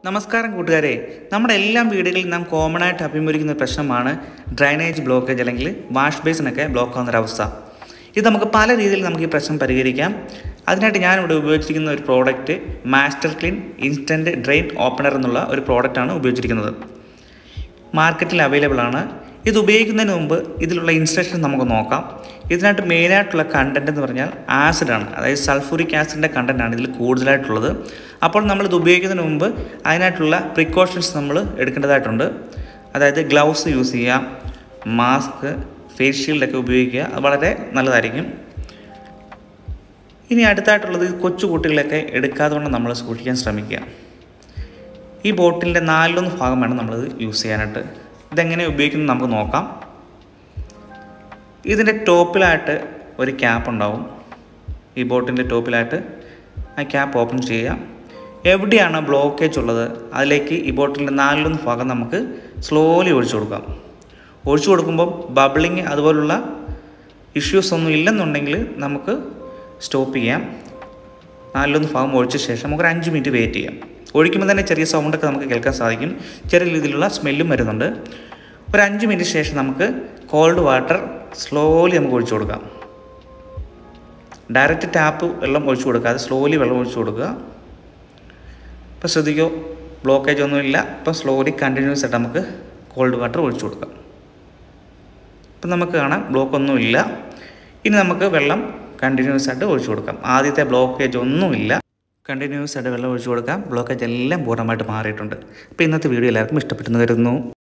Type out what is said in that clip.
നമസ്കാരം കൂട്ടുകാരെ നമ്മുടെ എല്ലാ വീടുകളിലും നാം കോമൺ ആയിട്ട് അഭിമുഖീകരിക്കുന്ന ഒരു പ്രശ്നമാണ് ഡ്രൈനേജ് ബ്ലോക്കേജ് അല്ലെങ്കിൽ വാഷ് ബേസിനൊക്കെ ബ്ലോക്ക് ആവുന്നൊരവസ്ഥ ഇത് നമുക്ക് പല രീതിയിൽ നമുക്ക് ഈ പ്രശ്നം പരിഹരിക്കാം അതിനായിട്ട് ഞാനിവിടെ ഉപയോഗിച്ചിരിക്കുന്ന ഒരു product master clean instant drain opener എന്നുള്ള ഒരു പ്രോഡക്റ്റാണ് ഉപയോഗിച്ചിരിക്കുന്നത് മാർക്കറ്റിൽ അവൈലബിൾ ആണ് ഇത് ഉപയോഗിക്കുന്നതിന് മുമ്പ് ഇതിലുള്ള ഇൻസ്ട്രക്ഷൻ നമുക്ക് നോക്കാം ഇതിനായിട്ട് മെയിനായിട്ടുള്ള കണ്ടൻറ് എന്ന് പറഞ്ഞാൽ ആസിഡാണ് അതായത് സൾഫൂരിക് ആസിഡിൻ്റെ കണ്ടൻറ്റാണ് ഇതിൽ കൂടുതലായിട്ടുള്ളത് അപ്പോൾ നമ്മൾ ഇത് ഉപയോഗിക്കുന്നതിന് മുമ്പ് അതിനായിട്ടുള്ള പ്രിക്കോഷൻസ് നമ്മൾ എടുക്കേണ്ടതായിട്ടുണ്ട് അതായത് ഗ്ലൗസ് യൂസ് ചെയ്യാം മാസ്ക് ഫേസ് ഷീൽഡൊക്കെ ഉപയോഗിക്കുക അത് വളരെ നല്ലതായിരിക്കും ഇനി അടുത്തായിട്ടുള്ളത് കൊച്ചു കുട്ടികളൊക്കെ എടുക്കാതെ കൊണ്ട് നമ്മൾ സൂക്ഷിക്കാൻ ശ്രമിക്കുക ഈ ബോട്ടിലിൻ്റെ നാലിലൊന്ന് ഭാഗം വേണം നമ്മളിത് യൂസ് ചെയ്യാനായിട്ട് ഇതെങ്ങനെ ഉപയോഗിക്കുന്നത് നമുക്ക് നോക്കാം ഇതിൻ്റെ ടോപ്പിലായിട്ട് ഒരു ക്യാപ്പ് ഉണ്ടാവും ഈ ബോട്ടിൻ്റെ ടോപ്പിലായിട്ട് ആ ക്യാപ്പ് ഓപ്പൺ ചെയ്യുക എവിടെയാണ് ബ്ലോക്കേജ് ഉള്ളത് അതിലേക്ക് ഈ ബോട്ടിലിൻ്റെ നാലിലൊന്ന് ഭാഗം നമുക്ക് സ്ലോലി ഒഴിച്ചു കൊടുക്കാം ഒഴിച്ചു കൊടുക്കുമ്പോൾ ബബിളിങ് അതുപോലുള്ള ഇഷ്യൂസ് ഒന്നും ഇല്ലെന്നുണ്ടെങ്കിൽ നമുക്ക് സ്റ്റോപ്പ് ചെയ്യാം നാലിലൊന്ന് ഭാഗം ഒഴിച്ച ശേഷം നമുക്കൊരു അഞ്ച് മിനിറ്റ് വെയിറ്റ് ചെയ്യാം ഒഴിക്കുമ്പോൾ തന്നെ ചെറിയ സൗണ്ടൊക്കെ നമുക്ക് കേൾക്കാൻ സാധിക്കും ചെറിയ രീതിയിലുള്ള സ്മെല്ലും വരുന്നുണ്ട് ഒരു അഞ്ച് മിനിറ്റ് ശേഷം നമുക്ക് കോൾഡ് വാട്ടർ സ്ലോലി നമുക്ക് ഒഴിച്ചു കൊടുക്കാം ഡയറക്റ്റ് ടാപ്പ് വെള്ളം ഒഴിച്ചു കൊടുക്കാതെ സ്ലോലി വെള്ളം ഒഴിച്ചു കൊടുക്കുക ഇപ്പോൾ ശ്രദ്ധിക്കോ ബ്ലോക്കേജ് ഒന്നുമില്ല ഇപ്പം സ്ലോലി കണ്ടിന്യൂസ് ആയിട്ട് നമുക്ക് കോൾഡ് വാട്ടർ ഒഴിച്ചു കൊടുക്കാം ഇപ്പം നമുക്ക് കാണാം ബ്ലോക്ക് ഒന്നുമില്ല ഇനി നമുക്ക് വെള്ളം കണ്ടിന്യൂസ് ആയിട്ട് ഒഴിച്ചു കൊടുക്കാം ആദ്യത്തെ ബ്ലോക്കേജ് ഒന്നുമില്ല കണ്ടിന്യൂസ് ആയിട്ട് വെള്ളം ഒഴിച്ചു കൊടുക്കാം ബ്ലോക്കേജ് എല്ലാം പൂർണ്ണമായിട്ട് മാറിയിട്ടുണ്ട് അപ്പോൾ ഇന്നത്തെ വീഡിയോ എല്ലാവർക്കും ഇഷ്ടപ്പെട്ടെന്ന് കരുതുന്നു